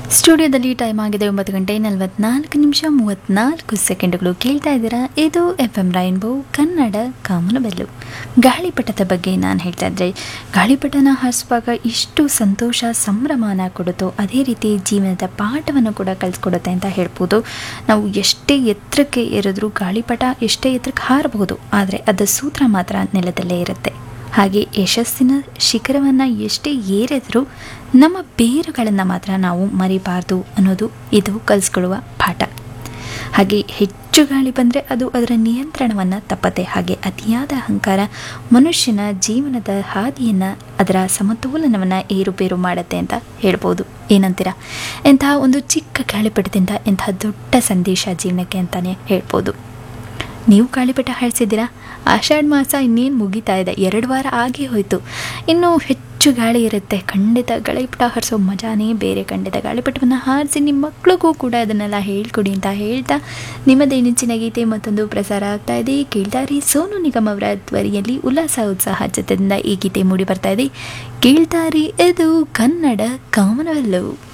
ಸ್ಟುಡಿಯೋದಲ್ಲಿ ಟೈಮ್ ಆಗಿದೆ ಒಂಬತ್ತು ಗಂಟೆ ನಲವತ್ನಾಲ್ಕು ನಿಮಿಷ ಮೂವತ್ನಾಲ್ಕು ಸೆಕೆಂಡ್ಗಳು ಕೇಳ್ತಾ ಇದ್ದೀರಾ ಇದು ಎಫ್ ಎಂ ರೈನ್ಬೋ ಕನ್ನಡ ಕಾಮನಬೆಲ್ಲು ಗಾಳಿಪಟದ ಬಗ್ಗೆ ನಾನು ಹೇಳ್ತಾ ಇದ್ದೆ ಗಾಳಿಪಟನ ಹಾರಿಸುವಾಗ ಇಷ್ಟು ಸಂತೋಷ ಸಂಭ್ರಮನ ಕೊಡುತ್ತೋ ಅದೇ ರೀತಿ ಜೀವನದ ಪಾಠವನ್ನು ಕೂಡ ಕಲಿಸ್ಕೊಡುತ್ತೆ ಅಂತ ಹೇಳ್ಬೋದು ನಾವು ಎಷ್ಟೇ ಎತ್ತರಕ್ಕೆ ಏರಿದ್ರೂ ಗಾಳಿಪಟ ಎಷ್ಟೇ ಎತ್ತರಕ್ಕೆ ಹಾರಬಹುದು ಆದರೆ ಅದರ ಸೂತ್ರ ಮಾತ್ರ ನೆಲದಲ್ಲೇ ಇರುತ್ತೆ ಹಾಗೆ ಯಶಸ್ಸಿನ ಶಿಖರವನ್ನು ಎಷ್ಟೇ ಏರಿದ್ರೂ ನಮ್ಮ ಬೇರುಗಳನ್ನು ಮಾತ್ರ ನಾವು ಮರಿಬಾರ್ದು ಅನ್ನೋದು ಇದು ಕಲಿಸ್ಕೊಳ್ಳುವ ಪಾಠ ಹಾಗೆ ಹೆಚ್ಚು ಗಾಳಿ ಬಂದರೆ ಅದು ಅದರ ನಿಯಂತ್ರಣವನ್ನು ತಪ್ಪತ್ತೆ ಹಾಗೆ ಅತಿಯಾದ ಅಹಂಕಾರ ಮನುಷ್ಯನ ಜೀವನದ ಹಾದಿಯನ್ನು ಅದರ ಸಮತೋಲನವನ್ನು ಏರುಪೇರು ಮಾಡುತ್ತೆ ಅಂತ ಹೇಳ್ಬೋದು ಏನಂತೀರಾ ಇಂತಹ ಒಂದು ಚಿಕ್ಕ ಗಾಳಿಪಟದಿಂದ ಇಂತಹ ದೊಡ್ಡ ಸಂದೇಶ ಜೀವನಕ್ಕೆ ಅಂತಲೇ ಹೇಳ್ಬೋದು ನೀವು ಗಾಳಿಪಟ ಹಾರಿಸಿದ್ದೀರಾ ಆಷಾಢ ಮಾಸ ಇನ್ನೇನು ಮುಗಿತಾ ಇದೆ ಎರಡು ವಾರ ಆಗೇ ಹೋಯಿತು ಇನ್ನೂ ಹೆಚ್ಚು ಗಾಳಿ ಇರುತ್ತೆ ಖಂಡಿತ ಗಾಳಿಪಟ ಹಾರಿಸೋ ಮಜಾನೇ ಬೇರೆ ಖಂಡಿತ ಗಾಳಿಪಟವನ್ನು ಹಾರಿಸಿ ನಿಮ್ಮ ಮಕ್ಳಿಗೂ ಕೂಡ ಅದನ್ನೆಲ್ಲ ಹೇಳ್ಕೊಡಿ ಅಂತ ಹೇಳ್ತಾ ನಿಮ್ಮದೇ ನೆಚ್ಚಿನ ಗೀತೆ ಮತ್ತೊಂದು ಪ್ರಸಾರ ಆಗ್ತಾ ಇದೆ ಕೇಳ್ತಾರಿ ಸೋನು ನಿಗಮ್ ಅವರ ಧ್ವರಿಯಲ್ಲಿ ಉಲ್ಲಾಸ ಉತ್ಸಾಹ ಜೊತೆಯಿಂದ ಈ ಗೀತೆ ಮೂಡಿ ಬರ್ತಾ ಇದೆ ಕೇಳ್ತಾರಿ ಇದು ಕನ್ನಡ ಕಾಮನವೆಲ್ಲವು